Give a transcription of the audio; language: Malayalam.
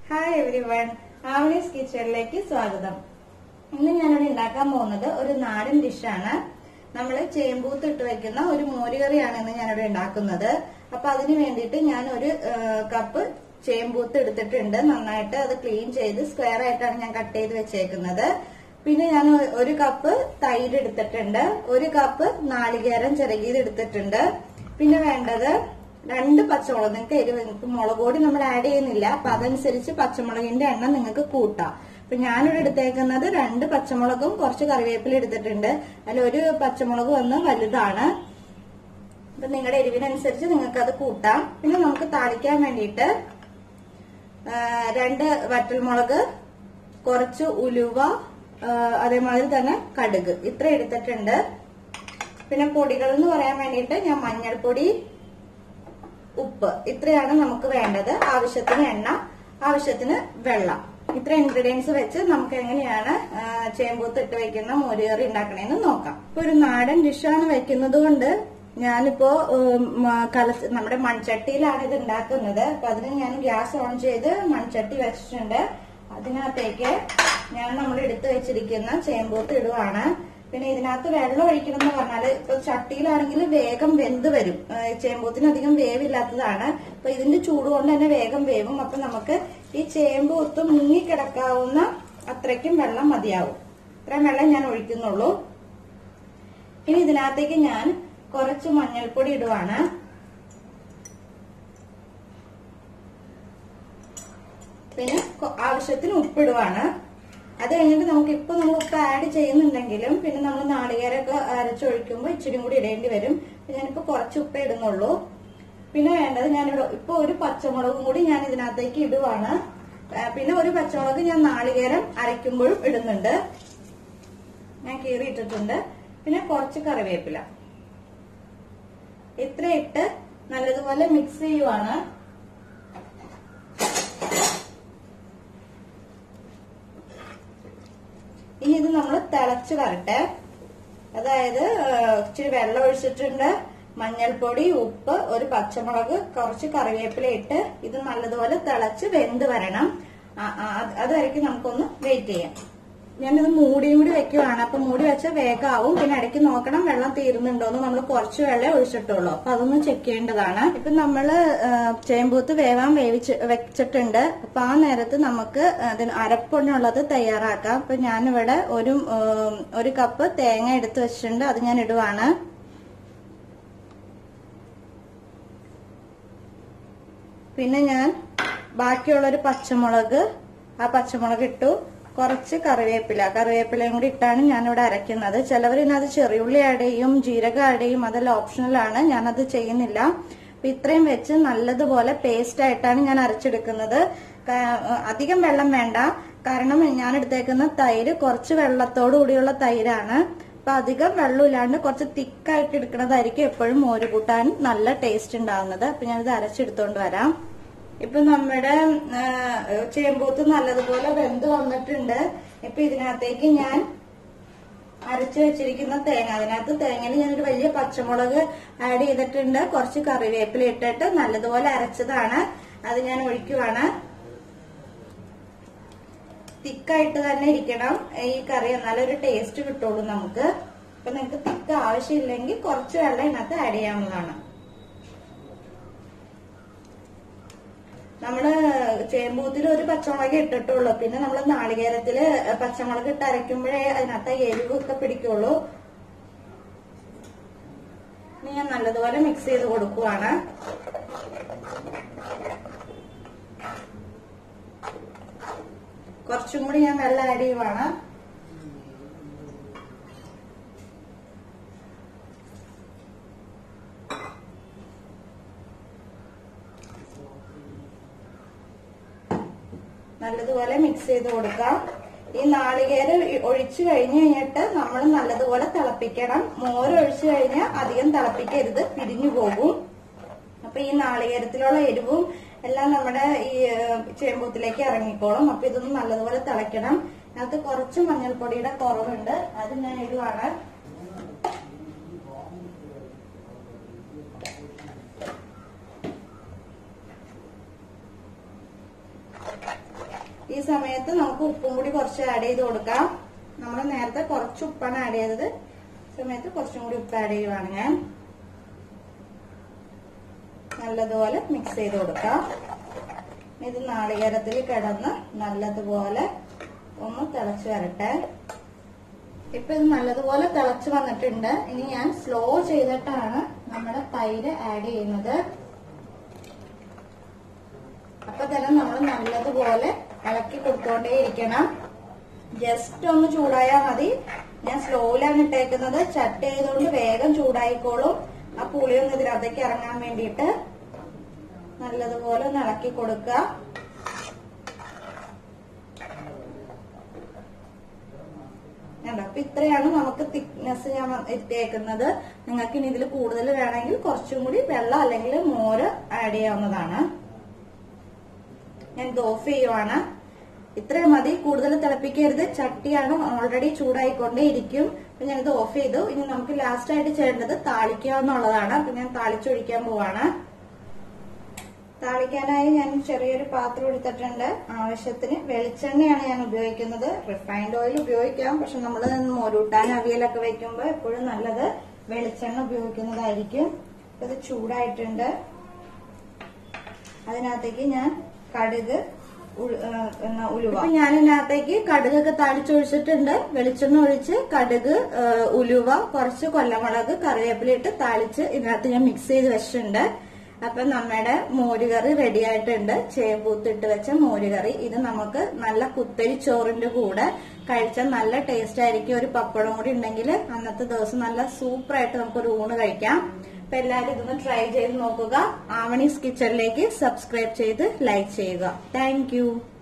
ഹായ് എവരി വൺ ആവണീസ് കിച്ചണിലേക്ക് സ്വാഗതം ഇന്ന് ഞാനിവിടെ ഉണ്ടാക്കാൻ പോകുന്നത് ഒരു നാടൻ ഡിഷാണ് നമ്മൾ ചേമ്പൂത്ത് ഇട്ട് വെക്കുന്ന ഒരു മോരുകറിയാണ് ഇന്ന് ഞാനിവിടെ ഉണ്ടാക്കുന്നത് അപ്പൊ അതിന് വേണ്ടിയിട്ട് ഞാൻ ഒരു ആ, കപ്പ് ചേമ്പൂത്ത് എടുത്തിട്ടുണ്ട് നന്നായിട്ട് അത് ക്ലീൻ ചെയ്ത് സ്ക്വയർ ആയിട്ടാണ് ഞാൻ കട്ട് ചെയ്ത് വെച്ചേക്കുന്നത് പിന്നെ ഞാൻ ഒ- ഒരു കപ്പ് തൈര് എടുത്തിട്ടുണ്ട് ഒരു കപ്പ് നാളികേരം ചിരകിയത് എടുത്തിട്ടുണ്ട് പിന്നെ വേണ്ടത് രണ്ട് പച്ചമുളക് നിങ്ങൾക്ക് എരിവ് നിങ്ങൾക്ക് മുളക് പൊടി നമ്മൾ ആഡ് ചെയ്യുന്നില്ല അപ്പൊ അതനുസരിച്ച് പച്ചമുളകിന്റെ എണ്ണം നിങ്ങൾക്ക് കൂട്ടാം അപ്പൊ ഞാനിവിടെ എടുത്തേക്കുന്നത് രണ്ട് പച്ചമുളകും കുറച്ച് കറിവേപ്പില എടുത്തിട്ടുണ്ട് അതിൽ ഒരു പച്ചമുളക് വന്ന് വലുതാണ് അപ്പൊ നിങ്ങളുടെ എരിവിനനുസരിച്ച് നിങ്ങൾക്ക് അത് കൂട്ടാം പിന്നെ നമുക്ക് താളിക്കാൻ വേണ്ടിയിട്ട് ആ, രണ്ട് വറ്റൽമുളക് കുറച്ച് ഉലുവ ആ, അതേമാതിരി തന്നെ കടുക് ഇത്ര എടുത്തിട്ടുണ്ട് പിന്നെ പൊടികൾ എന്ന് പറയാൻ വേണ്ടിയിട്ട് ഞാൻ മഞ്ഞൾപ്പൊടി ഉപ്പ് ഇത്രയാണ് നമുക്ക് വേണ്ടത് ആവശ്യത്തിന് എണ്ണ ആവശ്യത്തിന് വെള്ളം ഇത്ര ഇൻഗ്രീഡിയൻസ് വെച്ച് നമുക്ക് എങ്ങനെയാണ് ആ, ചേമ്പൂത്ത് ഇട്ട് വെക്കുന്ന മോരുകറി ഉണ്ടാക്കണേന്ന് നോക്കാം ഇപ്പൊ ഒരു നാടൻ ഡിഷാണ് വെക്കുന്നത് കൊണ്ട് ഞാനിപ്പോ ഉം, മ- കലസ് നമ്മുടെ മൺചട്ടിയിലാണ് ഇത് ഉണ്ടാക്കുന്നത് അപ്പൊ അതിന് ഞാൻ ഗ്യാസ് ഓൺ ചെയ്ത് മൺചട്ടി വെച്ചിട്ടുണ്ട് അതിനകത്തേക്ക് ഞാൻ നമ്മൾ എടുത്തു വെച്ചിരിക്കുന്ന ചേമ്പൂത്ത് ഇടുവാണ് പിന്നെ ഇതിനകത്ത് വെള്ളം ഒഴിക്കണം എന്ന് പറഞ്ഞാല് ഇപ്പൊ ചട്ടിയിലാണെങ്കിൽ വേഗം വെന്ത് വരും ഏഹ് ചേമ്പൂത്തിന് അധികം വേവില്ലാത്തതാണ് അപ്പൊ ഇതിന്റെ ചൂട് കൊണ്ട് തന്നെ വേഗം വേവും അപ്പൊ നമുക്ക് ഈ ചേമ്പൂത്ത് മുങ്ങിക്കിടക്കാവുന്ന അത്രയ്ക്കും വെള്ളം മതിയാവും ഇത്രയും വെള്ളം ഞാൻ ഒഴിക്കുന്നുള്ളൂ ഇനി ഇതിനകത്തേക്ക് ഞാൻ കുറച്ച് മഞ്ഞൾപ്പൊടി ഇടുവാണ് പിന്നെ കൊ- ആവശ്യത്തിന് ഉപ്പിടുവാണ് അത് കഴിഞ്ഞിട്ട് നമുക്ക് ഇപ്പൊ നമ്മൾ ഉപ്പ് ആഡ് ചെയ്യുന്നുണ്ടെങ്കിലും പിന്നെ നമ്മൾ നാളികേരമൊക്കെ അരച്ചൊഴിക്കുമ്പോൾ ഇച്ചിരി കൂടി ഇടേണ്ടി വരും അപ്പൊ ഞാനിപ്പോ കുറച്ച് ഉപ്പേ ഇടുന്നുള്ളൂ പിന്നെ വേണ്ടത് ഞാനിവിടെ ഇപ്പൊ ഒരു പച്ചമുളകും കൂടി ഞാൻ ഇതിനകത്തേക്ക് ഇടുവാണ് ആ, പിന്നെ ഒരു പച്ചമുളക് ഞാൻ നാളികേരം അരയ്ക്കുമ്പോഴും ഇടുന്നുണ്ട് ഞാൻ കീറി ഇട്ടിട്ടുണ്ട് പിന്നെ കുറച്ച് കറിവേപ്പില ഇത്ര ഇട്ട് നല്ലതുപോലെ മിക്സ് ചെയ്യുവാണ് ഇനി ഇത് നമ്മൾ തിളച്ച് വരട്ടെ അതായത് ആ, ഇച്ചിരി വെള്ളം ഒഴിച്ചിട്ടുണ്ട് മഞ്ഞൾപ്പൊടി ഉപ്പ് ഒരു പച്ചമുളക് കുറച്ച് കറിവേപ്പില ഇട്ട് ഇത് നല്ലതുപോലെ തിളച്ച് വെന്ത് വരണം ആ, ആ, അത് അതുവരയ്ക്ക് നമുക്കൊന്ന് വെയിറ്റ് ചെയ്യാം ഞാനിത് മൂടിയും കൂടി വെക്കുവാണ് അപ്പൊ മൂടി വെച്ചാൽ വേഗമാവും പിന്നെ ഇടയ്ക്ക് നോക്കണം വെള്ളം തീരുന്നുണ്ടോന്ന് നമ്മൾ കുറച്ച് വെള്ളം ഒഴിച്ചിട്ടുള്ളൂ അപ്പൊ അതൊന്ന് ചെക്ക് ചെയ്യേണ്ടതാണ് ഇപ്പൊ നമ്മള് ആ, ചേമ്പൂത്ത് വേവാൻ വേവിച്ച് വെച്ചിട്ടുണ്ട് അപ്പൊ ആ നേരത്ത് നമുക്ക് അതിന് അരപ്പൊടിനുള്ളത് തയ്യാറാക്കാം അപ്പൊ ഞാനിവിടെ ഒരു ഉം, ഒരു കപ്പ് തേങ്ങ എടുത്ത് വെച്ചിട്ടുണ്ട് അത് ഞാൻ ഇടുവാണ് പിന്നെ ഞാൻ ബാക്കിയുള്ള ഒരു പച്ചമുളക് ആ പച്ചമുളക് ഇട്ടു കുറച്ച് കറിവേപ്പില കറിവേപ്പിലയും കൂടി ഇട്ടാണ് ഞാനിവിടെ അരയ്ക്കുന്നത് ചിലവർ ഇതിനകത്ത് ചെറിയുള്ളി ആഡ് ചെയ്യും ജീരകം ആഡ് ചെയ്യും അതെല്ലാം ഓപ്ഷണലാണ് ഞാനത് ചെയ്യുന്നില്ല അപ്പൊ ഇത്രയും വെച്ച് നല്ലതുപോലെ പേസ്റ്റ് ആയിട്ടാണ് ഞാൻ അരച്ചെടുക്കുന്നത് കാ- അധികം വെള്ളം വേണ്ട കാരണം ഞാൻ എടുത്തേക്കുന്ന തൈര് കുറച്ച് വെള്ളത്തോടു കൂടിയുള്ള തൈരാണ് അപ്പൊ അധികം വെള്ളമില്ലാണ്ട് കുറച്ച് തിക്കായിട്ട് എടുക്കുന്നതായിരിക്കും എപ്പോഴും മോര് കൂട്ടാൻ നല്ല ടേസ്റ്റ് ഉണ്ടാവുന്നത് അപ്പൊ ഞാനിത് അരച്ചെടുത്തോണ്ട് വരാം ഇപ്പൊ നമ്മുടെ ആ, ചേമ്പൂത്ത് നല്ലതുപോലെ വെന്ത് വന്നിട്ടുണ്ട് ഇപ്പൊ ഇതിനകത്തേക്ക് ഞാൻ അരച്ചു വെച്ചിരിക്കുന്ന തേങ്ങ അതിനകത്ത് തേങ്ങയിൽ ഞാനൊരു വലിയ പച്ചമുളക് ആഡ് ചെയ്തിട്ടുണ്ട് കുറച്ച് കറിവേപ്പില ഇട്ടിട്ട് നല്ലതുപോലെ അരച്ചതാണ് അത് ഞാൻ ഒഴിക്കുവാണ് തിക്കായിട്ട് തന്നെ ഇരിക്കണം ഈ കറി എന്നാലേ ഒരു ടേസ്റ്റ് കിട്ടുള്ളൂ നമുക്ക് ഇപ്പൊ നിങ്ങൾക്ക് തിക്ക് ആവശ്യമില്ലെങ്കിൽ കുറച്ച് വെള്ളം ഇതിനകത്ത് ആഡ് ചെയ്യാവുന്നതാണ് നമ്മള് ചേമ്പൂത്തിൽ ഒരു പച്ചമുളക് ഇട്ടിട്ടുള്ളൂ പിന്നെ നമ്മൾ നാളികേരത്തില് പച്ചമുളക് ഇട്ട് അരയ്ക്കുമ്പോഴേ അതിനകത്ത് എരിവ് ഒക്കെ പിടിക്കുള്ളൂ ഇനി ഞാൻ നല്ലതുപോലെ മിക്സ് ചെയ്ത് കൊടുക്കുവാണ് കുറച്ചും കൂടി ഞാൻ വെള്ളം ആഡ് ചെയ്യുവാണ് നല്ലതുപോലെ മിക്സ് ചെയ്ത് കൊടുക്കാം ഈ നാളികേരം ഇ- ഒഴിച്ചു കഴിഞ്ഞ് കഴിഞ്ഞിട്ട് നമ്മൾ നല്ലതുപോലെ തിളപ്പിക്കണം മോര് ഒഴിച്ചു കഴിഞ്ഞാൽ അധികം തിളപ്പിക്കരുത് പിരിഞ്ഞു പോകും അപ്പൊ ഈ നാളികേരത്തിലുള്ള എരിവും എല്ലാം നമ്മുടെ ഈ ഏഹ്, ചേമ്പൂത്തിലേക്ക് ഇറങ്ങിക്കോളും അപ്പൊ ഇതൊന്ന് നല്ലതുപോലെ തിളയ്ക്കണം അതിനകത്ത് കുറച്ച് മഞ്ഞൾപ്പൊടിയുടെ കുറവുണ്ട് അത് ഞാൻ ഇടുവാണ് ഈ സമയത്ത് നമുക്ക് ഉപ്പും കൂടി കുറച്ച് ആഡ് ചെയ്ത് കൊടുക്കാം നമ്മൾ നേരത്തെ കുറച്ച് ഉപ്പാണ് ആഡ് ചെയ്തത് ഈ സമയത്ത് കുറച്ചും കൂടി ഉപ്പ് ആഡ് ചെയ്യുവാണ് ഞാൻ നല്ലതുപോലെ മിക്സ് ചെയ്ത് കൊടുക്കാം ഇത് നാളികേരത്തിൽ കിടന്ന് നല്ലതുപോലെ ഒന്ന് തിളച്ച് വരട്ടെ ഇപ്പൊ ഇത് നല്ലതുപോലെ തിളച്ച് വന്നിട്ടുണ്ട് ഇനി ഞാൻ സ്ലോ ചെയ്തിട്ടാണ് നമ്മുടെ തൈര് ആഡ് ചെയ്യുന്നത് അപ്പൊ തന്നെ നമ്മൾ നല്ലതുപോലെ ഇളക്കി കൊടുത്തോണ്ടേ ഇരിക്കണം ജസ്റ്റ് ഒന്ന് ചൂടായാൽ മതി ഞാൻ സ്ലോയിലാണ് ഇട്ടേക്കുന്നത് ചട്ട് ചെയ്തുകൊണ്ട് വേഗം ചൂടായിക്കോളും ആ പുളിയൊന്ന് ഇതിനകത്തേക്ക് ഇറങ്ങാൻ വേണ്ടിയിട്ട് നല്ലതുപോലെ ഒന്ന് ഇളക്കി കൊടുക്കുക കണ്ടോ അപ്പൊ ഇത്രയാണ് നമുക്ക് തിക്നെസ് ഞാൻ എത്തിയേക്കുന്നത് നിങ്ങൾക്ക് ഇനി ഇതിൽ കൂടുതൽ വേണമെങ്കിൽ കുറച്ചും കൂടി വെള്ളം അല്ലെങ്കിൽ മോര് ആഡ് ചെയ്യാവുന്നതാണ് ഞാൻ ഇത് ഓഫ് ചെയ്യുവാണ് ഇത്രയും മതി കൂടുതൽ തിളപ്പിക്കരുത് ചട്ടിയാണ് ഓൾറെഡി ചൂടായിക്കൊണ്ടേ ഇരിക്കും അപ്പൊ ഞാനിത് ഓഫ് ചെയ്തു ഇനി നമുക്ക് ലാസ്റ്റ് ആയിട്ട് ചെയ്യേണ്ടത് താളിക്കുക എന്നുള്ളതാണ് അപ്പൊ ഞാൻ താളിച്ചൊഴിക്കാൻ പോവാണ് താളിക്കാനായി ഞാൻ ചെറിയൊരു പാത്രം എടുത്തിട്ടുണ്ട് ആവശ്യത്തിന് വെളിച്ചെണ്ണയാണ് ഞാൻ ഉപയോഗിക്കുന്നത് റിഫൈൻഡ് ഓയിൽ ഉപയോഗിക്കാം പക്ഷെ നമ്മൾ മോരൂട്ടാൻ അവിയലൊക്കെ വെക്കുമ്പോൾ എപ്പോഴും നല്ലത് വെളിച്ചെണ്ണ ഉപയോഗിക്കുന്നതായിരിക്കും അപ്പൊ ഇത് ചൂടായിട്ടുണ്ട് അതിനകത്തേക്ക് ഞാൻ കടുക് ഉൾ- ആ, എന്നാ ഉലുവ അപ്പൊ ഞാൻ ഇതിനകത്തേക്ക് കടുകൊക്കെ താളിച്ചൊഴിച്ചിട്ടുണ്ട് വെളിച്ചെണ്ണ ഒഴിച്ച് കടുക് ആ, ഉലുവ കുറച്ച് കൊല്ലമുളക് കറിവേപ്പില ഇട്ട് താളിച്ച് ഇതിനകത്ത് ഞാൻ മിക്സ് ചെയ്ത് വെച്ചിട്ടുണ്ട് അപ്പൊ നമ്മുടെ മോരുകറി റെഡി ആയിട്ടുണ്ട് ചേമ്പൂത്തിട്ട് വെച്ച മോരുകറി ഇത് നമുക്ക് നല്ല കുത്തരി ചോറിന്റെ കൂടെ കഴിച്ചാൽ നല്ല ടേസ്റ്റ് ആയിരിക്കും ഒരു പപ്പടം കൂടി ഉണ്ടെങ്കിൽ അന്നത്തെ ദിവസം നല്ല സൂപ്പർ ആയിട്ട് നമുക്ക് ഒരു ഊണ് കഴിക്കാം അപ്പൊ എല്ലാവരും ഇതൊന്ന് ട്രൈ ചെയ്ത് നോക്കുക ആവണീസ് കിച്ചണിലേക്ക് സബ്സ്ക്രൈബ് ചെയ്ത് ലൈക്ക് ചെയ്യുക താങ്ക്